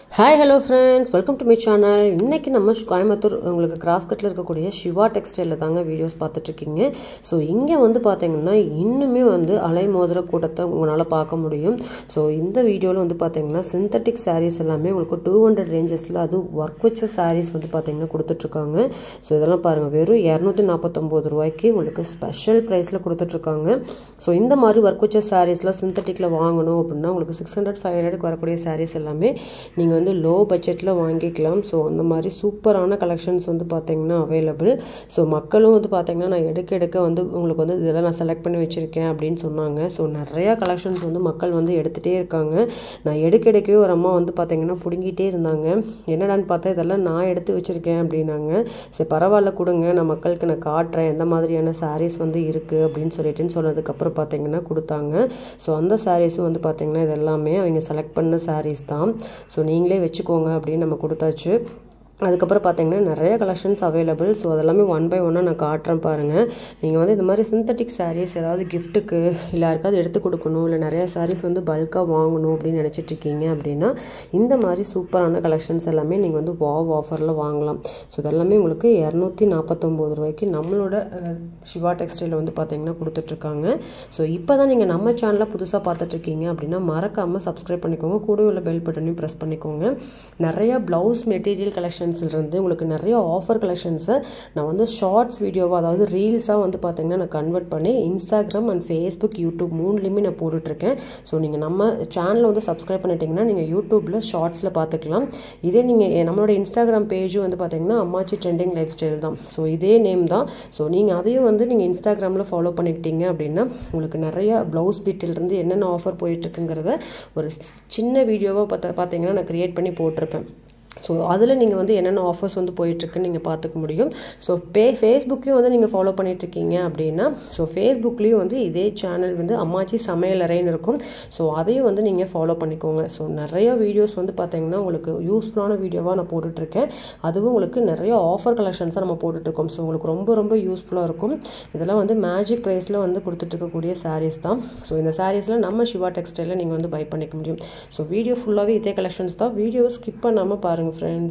Hi hello friends welcome to my channel இன்றைக்கி நம்ம கோயம்புத்தூர் உங்களுக்கு கிராஸ்கட்டில் இருக்கக்கூடிய சிவா டெக்ஸ்டைலில் தாங்க வீடியோஸ் பார்த்துட்ருக்கீங்க ஸோ இங்கே வந்து பார்த்தீங்கன்னா இன்னுமே வந்து அலைமோதிர கூட்டத்தை உங்களால் பார்க்க முடியும் ஸோ இந்த வீடியோவில் வந்து பார்த்தீங்கன்னா சிந்தட்டிக் சாரீஸ் எல்லாமே உங்களுக்கு டூ ஹண்ட்ரட் ரேஞ்சஸில் அது ஒர்க் வச்ச சாரீஸ் வந்து பார்த்தீங்கன்னா கொடுத்துட்ருக்காங்க ஸோ இதெல்லாம் பாருங்கள் வெறும் இரநூத்தி நாற்பத்தொம்போது ரூபாய்க்கு உங்களுக்கு ஸ்பெஷல் ப்ரைஸில் கொடுத்துட்ருக்காங்க ஸோ இந்த மாதிரி ஒர்க் வச்ச சாரீஸ்லாம் சிந்தட்டிக்கில் வாங்கணும் அப்படின்னா உங்களுக்கு சிக்ஸ் ஹண்ட்ரட் ஃபைவ் ஹண்ட்ரட்க்கு வரக்கூடிய சாரீஸ் எல்லாமே நீங்கள் வந்து லோ பட்ஜெட்டில் வாங்கிக்கலாம் ஸோ அந்த மாதிரி சூப்பரான கலெக்ஷன்ஸ் வந்து பார்த்தீங்கன்னா அவைலபிள் ஸோ மக்களும் வந்து பார்த்தீங்கன்னா நான் எடுக்க எடுக்க வந்து உங்களுக்கு வந்து இதெல்லாம் நான் செலக்ட் பண்ணி வச்சுருக்கேன் அப்படின்னு சொன்னாங்க ஸோ நிறையா கலெக்ஷன்ஸ் வந்து மக்கள் வந்து எடுத்துகிட்டே இருக்காங்க நான் எடுக்க எடுக்கவே ஒரு அம்மா வந்து பார்த்தீங்கன்னா பிடுங்கிட்டே இருந்தாங்க என்னடான்னு பார்த்தா இதெல்லாம் நான் எடுத்து வச்சுருக்கேன் அப்படின்னாங்க சரி பரவாயில்ல கொடுங்க நான் மக்களுக்கு நான் காட்டுறேன் எந்த மாதிரியான சாரீஸ் வந்து இருக்குது அப்படின்னு சொல்லிட்டுன்னு சொன்னதுக்கப்புறம் பார்த்தீங்கன்னா கொடுத்தாங்க ஸோ அந்த சாரீஸும் வந்து பார்த்தீங்கன்னா இது எல்லாமே அவங்க செலக்ட் பண்ண சாரீஸ் தான் ஸோ நீங்களே வச்சுக்கோங்க அப்படின்னு நம்ம கொடுத்தாச்சு அதுக்கப்புறம் பார்த்தீங்கன்னா நிறைய கலெக்ஷன்ஸ் அவைலபிள் ஸோ அதெல்லாமே ஒன் பை ஒன்னாக நான் காட்டுறேன் பாருங்கள் நீங்கள் வந்து இந்த மாதிரி சிந்தட்டிக் சாரீஸ் ஏதாவது கிஃப்ட்டுக்கு இல்லை யாருக்காவது எடுத்து கொடுக்கணும் இல்லை நிறைய சாரீஸ் வந்து பல்காக வாங்கணும் அப்படின்னு நினச்சிட்ருக்கீங்க அப்படின்னா இந்த மாதிரி சூப்பரான கலெக்ஷன்ஸ் எல்லாமே நீங்கள் வந்து வாவ் ஆஃபரில் வாங்கலாம் ஸோ இதெல்லாமே உங்களுக்கு இரநூத்தி நாற்பத்தொம்போது ரூபாய்க்கு நம்மளோட சிவா டெக்ஸ்டைலில் வந்து பார்த்தீங்கன்னா கொடுத்துட்ருக்காங்க ஸோ இப்போ தான் நீங்கள் நம்ம சேனலில் புதுசாக பார்த்துட்ருக்கீங்க அப்படின்னா மறக்காமல் சப்ஸ்கிரைப் பண்ணிக்கோங்க கூட உள்ள பெல் பட்டனையும் ப்ரெஸ் பண்ணிக்கோங்க நிறையா ப்ளவுஸ் மெட்டீரியல் கலெக்ஷன் கலெக்ஷன்ஸ்லேருந்து உங்களுக்கு நிறைய ஆஃபர் கலெக்ஷன்ஸை நான் வந்து ஷார்ட்ஸ் வீடியோவாக அதாவது ரீல்ஸாக வந்து பார்த்தீங்கன்னா நான் கன்வெர்ட் பண்ணி இன்ஸ்டாகிராம் அண்ட் ஃபேஸ்புக் யூடியூப் மூணுலேயுமே நான் போட்டுட்ருக்கேன் ஸோ நீங்கள் நம்ம சேனலை வந்து சப்ஸ்கிரைப் பண்ணிட்டீங்கன்னா நீங்கள் யூடியூப்பில் ஷார்ட்ஸில் பார்த்துக்கலாம் இதே நீங்கள் நம்மளோட இன்ஸ்டாகிராம் பேஜும் வந்து பார்த்தீங்கன்னா அம்மாச்சி ட்ரெண்டிங் லைஃப் ஸ்டைல் தான் ஸோ இதே நேம் தான் ஸோ நீங்கள் அதையும் வந்து நீங்கள் இன்ஸ்டாகிராமில் ஃபாலோ பண்ணிக்கிட்டீங்க அப்படின்னா உங்களுக்கு நிறைய ப்ளவுஸ் பீட்டிலிருந்து என்னென்ன ஆஃபர் போயிட்டுருக்குங்கிறத ஒரு சின்ன வீடியோவாக பார்த்து பார்த்தீங்கன்னா நான் க்ரியேட் பண்ணி போட்டிருப்பேன் ஸோ அதில் நீங்கள் வந்து என்னென்ன ஆஃபர்ஸ் வந்து போயிட்டுருக்குன்னு நீங்கள் பார்த்துக்க முடியும் ஸோ பே ஃபேஸ்புக்கையும் வந்து நீங்கள் ஃபாலோ பண்ணிகிட்ருக்கீங்க அப்படின்னா ஸோ ஃபேஸ்புக்லேயும் வந்து இதே சேனல் வந்து அம்மாச்சி சமையலறைன்னு இருக்கும் ஸோ அதையும் வந்து நீங்கள் ஃபாலோ பண்ணிக்கோங்க ஸோ நிறைய வீடியோஸ் வந்து பார்த்தீங்கன்னா உங்களுக்கு யூஸ்ஃபுல்லான வீடியோவாக நான் போட்டுட்ருக்கேன் அதுவும் உங்களுக்கு நிறைய ஆஃபர் கலெக்ஷன்ஸாக நம்ம போட்டுட்ருக்கோம் ஸோ உங்களுக்கு ரொம்ப ரொம்ப யூஸ்ஃபுல்லாக இருக்கும் இதெல்லாம் வந்து மேஜிக் ப்ரைஸில் வந்து கொடுத்துட்ருக்கக்கூடிய சாரீஸ் தான் ஸோ இந்த சாரீஸில் நம்ம சிவா டெக்ஸ்டைலில் நீங்கள் வந்து பை பண்ணிக்க முடியும் ஸோ வீடியோ ஃபுல்லாகவே இதே கலெக்ஷன்ஸ் தான் வீடியோவை ஸ்கிப் பண்ணாமல் பாருங்கள் friends.